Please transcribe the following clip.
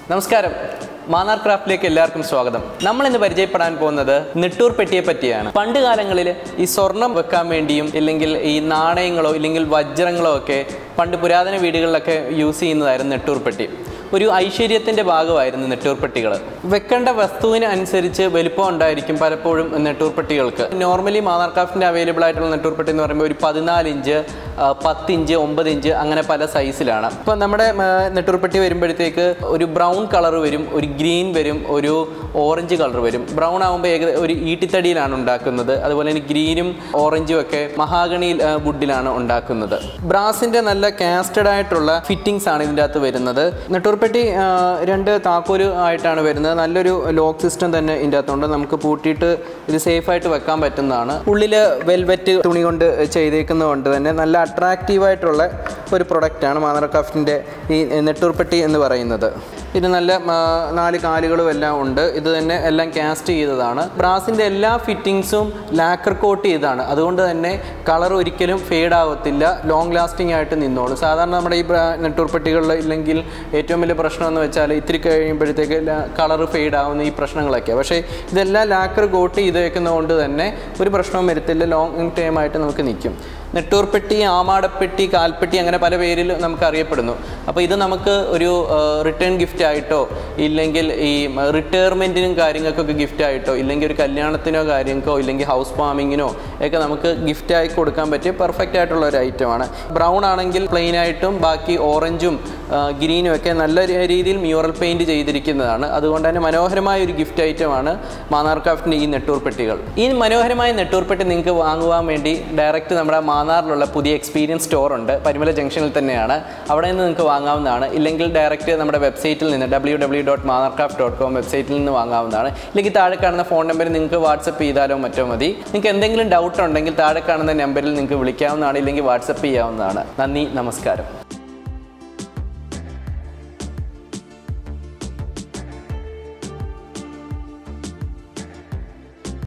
നമസ്കാരം മാന്നാർ ക്രാഫ്റ്റിലേക്ക് എല്ലാവർക്കും സ്വാഗതം നമ്മൾ ഇന്ന് പരിചയപ്പെടാൻ പോകുന്നത് നെട്ടൂർ പെട്ടിയെ പറ്റിയാണ് പണ്ട് കാലങ്ങളിൽ ഈ സ്വർണം വെക്കാൻ വേണ്ടിയും ഇല്ലെങ്കിൽ ഈ നാണയങ്ങളോ ഇല്ലെങ്കിൽ വജ്രങ്ങളോ ഒക്കെ പണ്ട് പുരാതന വീടുകളിലൊക്കെ യൂസ് ചെയ്യുന്നതായിരുന്നു നെട്ടൂർ പെട്ടി ഒരു ഐശ്വര്യത്തിൻ്റെ ഭാഗമായിരുന്നു നെട്ടൂർ പെട്ടികൾ വെക്കേണ്ട വസ്തുവിന് അനുസരിച്ച് വലിപ്പം ഉണ്ടായിരിക്കും പലപ്പോഴും നെട്ടൂർ പെട്ടികൾക്ക് നോർമലി മാന്നാർ ക്രാഫ്റ്റിൻ്റെ അവൈലബിൾ ആയിട്ടുള്ള നെട്ടൂർ പെട്ടി എന്ന് പറയുമ്പോൾ ഒരു പതിനാല് ഇഞ്ച് ആ, പത്ത് ഇഞ്ച് ഒമ്പത് ഇഞ്ച് അങ്ങനെ പല സൈസിലാണ് ഇപ്പം നമ്മുടെ ആ, നെട്ടൂർ പെട്ടി വരുമ്പോഴത്തേക്ക് ഒരു ബ്രൗൺ കളർ വരും ഒരു ഗ്രീൻ വരും ഒരു ഓറഞ്ച് കളർ വരും ബ്രൗൺ ആകുമ്പോൾ ഏകദേശം ഒരു ഈട്ടിത്തടിയിലാണ് ഉണ്ടാക്കുന്നത് അതുപോലെ തന്നെ ഗ്രീനും ഓറഞ്ചും ഒക്കെ മഹാഗണി വുഡിലാണ് ഉണ്ടാക്കുന്നത് ബ്രാസിൻ്റെ നല്ല കാസ്റ്റഡ് ആയിട്ടുള്ള ഫിറ്റിങ്സ് ആണ് ഇതിൻ്റെ അകത്ത് വരുന്നത് നെട്ടൂർപ്പെട്ടി ആ, രണ്ട് താക്കോല് ആയിട്ടാണ് വരുന്നത് നല്ലൊരു ലോക്ക് സിസ്റ്റം തന്നെ ഇതിൻ്റെ അകത്തുണ്ട് നമുക്ക് പൂട്ടിയിട്ട് ഇത് സേഫായിട്ട് വെക്കാൻ പറ്റുന്നതാണ് ഉള്ളിൽ വെൽവെറ്റ് തുണി കൊണ്ട് ചെയ്തേക്കുന്നതുകൊണ്ട് തന്നെ നല്ല അട്രാക്റ്റീവായിട്ടുള്ള ഒരു പ്രൊഡക്റ്റാണ് മാനർ ക്രാഫ്റ്റിൻ്റെ ഈ നെട്ടൂർപ്പെട്ടി എന്ന് പറയുന്നത് ഇത് നല്ല ആ, നാല് കാലുകളും എല്ലാം ഉണ്ട് ഇത് തന്നെ എല്ലാം കാസ്റ്റ് ചെയ്തതാണ് ബ്രാസിൻ്റെ എല്ലാ ഫിറ്റിങ്സും ലാക്കർ കോട്ട് ചെയ്തതാണ് അതുകൊണ്ട് തന്നെ കളർ ഒരിക്കലും ഫെയ്ഡ് ആവത്തില്ല ലോങ് ലാസ്റ്റിംഗ് ആയിട്ട് നിന്നോളും സാധാരണ നമ്മുടെ ഈ നെട്ടൂർ പെട്ടികളിൽ ഇല്ലെങ്കിൽ ഏറ്റവും വലിയ പ്രശ്നം എന്ന് വെച്ചാൽ ഇത്തിരി കഴിയുമ്പോഴത്തേക്ക് കളർ ഫെയ്ഡ് ആവുന്ന ഈ പ്രശ്നങ്ങളൊക്കെ പക്ഷേ ഇതെല്ലാം ലാക്കർ കോട്ട് ചെയ്ത് വെക്കുന്നതുകൊണ്ട് തന്നെ ഒരു പ്രശ്നവും വരത്തില്ല ലോങ് ടൈം ആയിട്ട് നമുക്ക് നിൽക്കും നെട്ടൂർ പെട്ടി ആമാടപ്പെട്ടി കാൽപ്പെട്ടി അങ്ങനെ പല പേരിൽ നമുക്ക് അറിയപ്പെടുന്നു അപ്പോൾ ഇത് നമുക്ക് ഒരു റിട്ടേൺ ഗിഫ്റ്റ് ആയിട്ടോ ഇല്ലെങ്കിൽ ഈ റിട്ടയർമെൻറ്റിനും കാര്യങ്ങൾക്കൊക്കെ ഗിഫ്റ്റ് ആയിട്ടോ ഇല്ലെങ്കിൽ ഒരു കല്യാണത്തിനോ കാര്യങ്ങൾക്കോ ഇല്ലെങ്കിൽ ഹൗസ് വാമിങ്ങിനോ ഒക്കെ നമുക്ക് ഗിഫ്റ്റായി കൊടുക്കാൻ പറ്റിയ പെർഫെക്റ്റ് ആയിട്ടുള്ള ഒരു ഐറ്റമാണ് ബ്രൗൺ ആണെങ്കിൽ പ്ലെയിൻ ആയിട്ടും ബാക്കി ഓറഞ്ചും ഗ്രീനും ഒക്കെ നല്ല രീ- രീതിയിൽ മ്യൂറൽ പെയിൻറ് ചെയ്തിരിക്കുന്നതാണ് അതുകൊണ്ട് തന്നെ മനോഹരമായ ഒരു ഗിഫ്റ്റ് ഐറ്റമാണ് മാന്നാർ ക്രാഫ്റ്റിൻ്റെ ഈ നെട്ടൂർ പെട്ടികൾ ഈ മനോഹരമായ നെട്ടൂർ പെട്ടി നിങ്ങൾക്ക് വാങ്ങുവാൻ വേണ്ടി ഡയറക്റ്റ് നമ്മുടെ മാന്നാറിലുള്ള പുതിയ എക്സ്പീരിയൻസ് സ്റ്റോർ ഉണ്ട് പരിമല ജംഗ്ഷനിൽ തന്നെയാണ് അവിടെ നിന്ന് നിങ്ങൾക്ക് വാങ്ങാവുന്നതാണ് ഇല്ലെങ്കിൽ ഡയറക്റ്റ് നമ്മുടെ വെബ്സൈറ്റിൽ നിന്ന് W W dot Mannar craft dot com വെബ്സൈറ്റിൽ നിന്ന് വാങ്ങാവുന്നതാണ് ഇല്ലെങ്കിൽ താഴെ കാണുന്ന ഫോൺ നമ്പറിൽ നിങ്ങൾക്ക് വാട്സപ്പ് ചെയ്താലോ മറ്റോ മതി നിങ്ങൾക്ക് എന്തെങ്കിലും ഡൗട്ട് ഉണ്ടെങ്കിൽ താഴെ കാണുന്ന നമ്പറിൽ നിങ്ങൾക്ക് വിളിക്കാവുന്നതാണ് ഇല്ലെങ്കിൽ വാട്സപ്പ് ചെയ്യാവുന്നതാണ് നന്ദി നമസ്കാരം